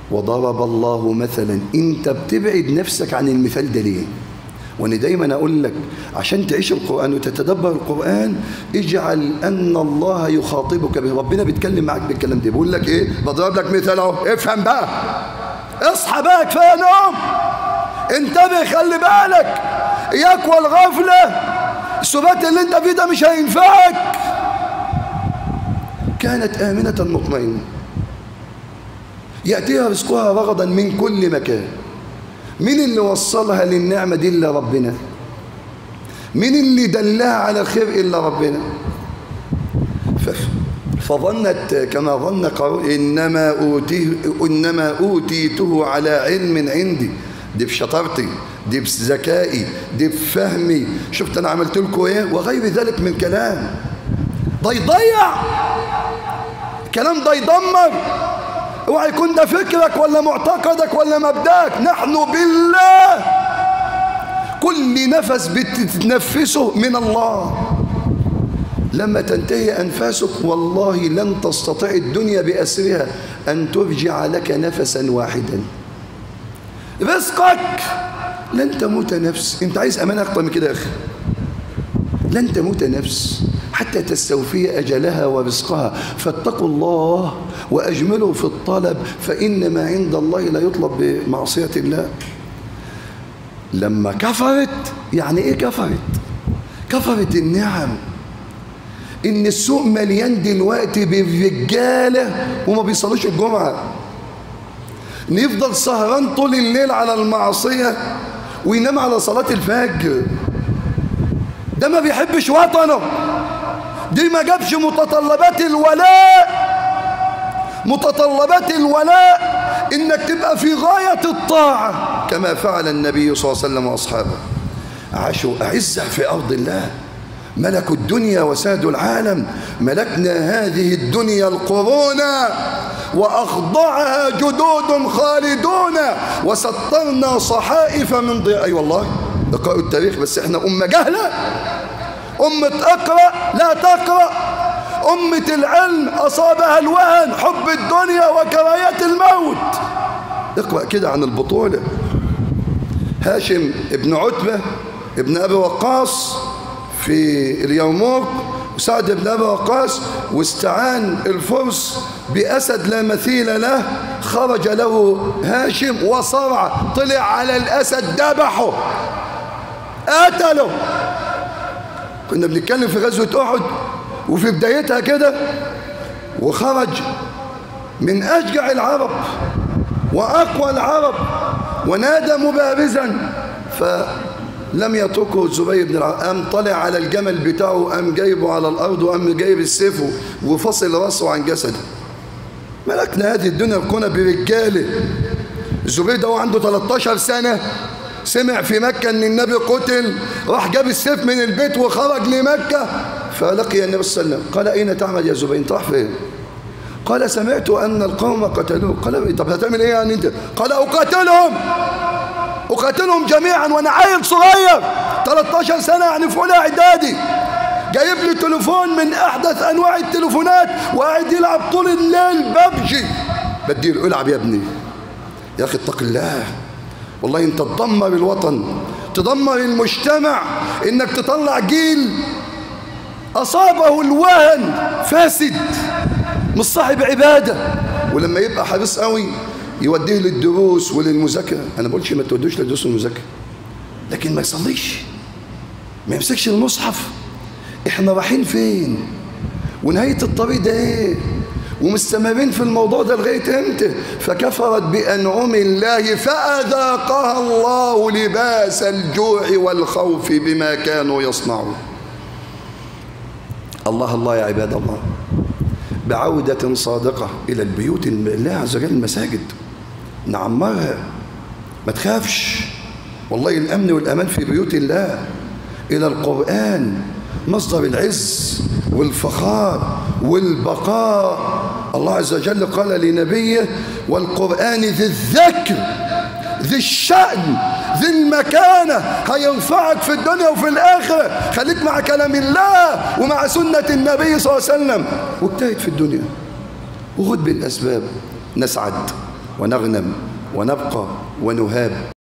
وضرب الله مثلا انت بتبعد نفسك عن المثال ده ليه وانا دايما اقول لك عشان تعيش القران وتتدبر القران اجعل ان الله يخاطبك به ربنا بيتكلم معاك بالكلام ده بيقول لك ايه بضرب لك مثال اهو افهم بقى اصحى بقى كفايه نوم انتبه خلي بالك اياك والغفله السبات اللي انت فيه ده مش هينفعك كانت امنه مطمئنه ياتيها رزقها رغدا من كل مكان مين اللي وصلها للنعمة دي إلا ربنا مين اللي دلها على الخير إلا ربنا فظنت كما ظن قارون إنما, أوتيه إنما أوتيته على علم عندي دي بشطارتي دي بذكائي دي بفهمي شفت أنا عملت لكم إيه وغير ذلك من كلام ده يضيع كلام ده يدمر اوعى يكون ده فكرك ولا معتقدك ولا مبدأك نحن بالله كل نفس بتتنفسه من الله لما تنتهي أنفاسك والله لن تستطيع الدنيا بأسرها أن ترجع لك نفسا واحدا رزقك لن تموت نفس انت عايز أمان أكتر من كده يا أخي لن تموت نفس حتى تستوفي أجلها ورزقها فاتقوا الله وأجملوا في الطلب فإن ما عند الله لا يطلب بمعصية الله لما كفرت يعني إيه كفرت كفرت النعم إن السوق مليان دلوقتي بالرجالة وما بيصلوش الجمعة نفضل سهران طول الليل على المعصية وينام على صلاة الفجر ده ما بيحبش وطنه دي ما جابش متطلبات الولاء متطلبات الولاء انك تبقى في غاية الطاعة كما فعل النبي صلى الله عليه وسلم واصحابه عاشوا أعزة في أرض الله ملكوا الدنيا وسادوا العالم ملكنا هذه الدنيا القرون وأخضعها جدود خالدون وسطرنا صحائف من ضياء أي أيوة والله اقرأوا التاريخ بس احنا أمة جهلة أمة اقرأ لا تقرأ أمة العلم أصابها الوهن حب الدنيا وكراهية الموت اقرأ كده عن البطولة هاشم ابن عتبة ابن أبي وقاص في اليرموك وسعد بن أبي وقاص واستعان الفرس بأسد لا مثيل له خرج له هاشم وصرع طلع على الأسد ذبحه قتله كنا بنتكلم في غزوة أحد وفي بدايتها كده وخرج من أشجع العرب وأقوى العرب ونادى مبارزا فلم يتركه الزبير بن العرب قام طلع على الجمل بتاعه قام جايبه على الأرض وقام جايب السيف وفصل راسه عن جسده ملكنا هذه الدنيا الكونة برجاله الزبير ده عنده 13 سنة سمع في مكة ان النبي قتل راح جاب السيف من البيت وخرج لمكة فلقي النبي صلى الله عليه وسلم قال اين تعمل يا زبير انت راح فين قال سمعت ان القوم قتلوه قال طب هتعمل ايه يعني انت قال اقاتلهم اقاتلهم جميعا وانا عيل صغير 13 سنة يعني في اولى اعدادي جايب لي تليفون من احدث انواع التليفونات وقاعد يلعب طول الليل ببجي بديله العب يا ابني يا اخي اتق الله والله انت تدمر الوطن تدمر المجتمع انك تطلع جيل اصابه الوهن فاسد مش صاحب عباده ولما يبقى حريص قوي يوديه للدروس وللمذاكره انا بقولش ما تودوش للدروس والمذاكره لكن ما يصليش ما يمسكش المصحف احنا رايحين فين ونهايه الطريق ده ايه ومستمرين في الموضوع ده لغايه امتى فكفرت بانعم الله فاذاقها الله لباس الجوع والخوف بما كانوا يصنعون الله الله يا عباد الله بعودة صادقة إلى البيوت الله عز وجل المساجد نعمرها ما تخافش والله الأمن والأمان في بيوت الله إلى القرآن مصدر العز والفخار والبقاء الله عز وجل قال لنبيه والقرآن ذي الذكر ذي الشأن ذي المكانة هينفعك في الدنيا وفي الآخرة خليك مع كلام الله ومع سنة النبي صلى الله عليه وسلم واجتهد في الدنيا وخد بالأسباب نسعد ونغنم ونبقى ونهاب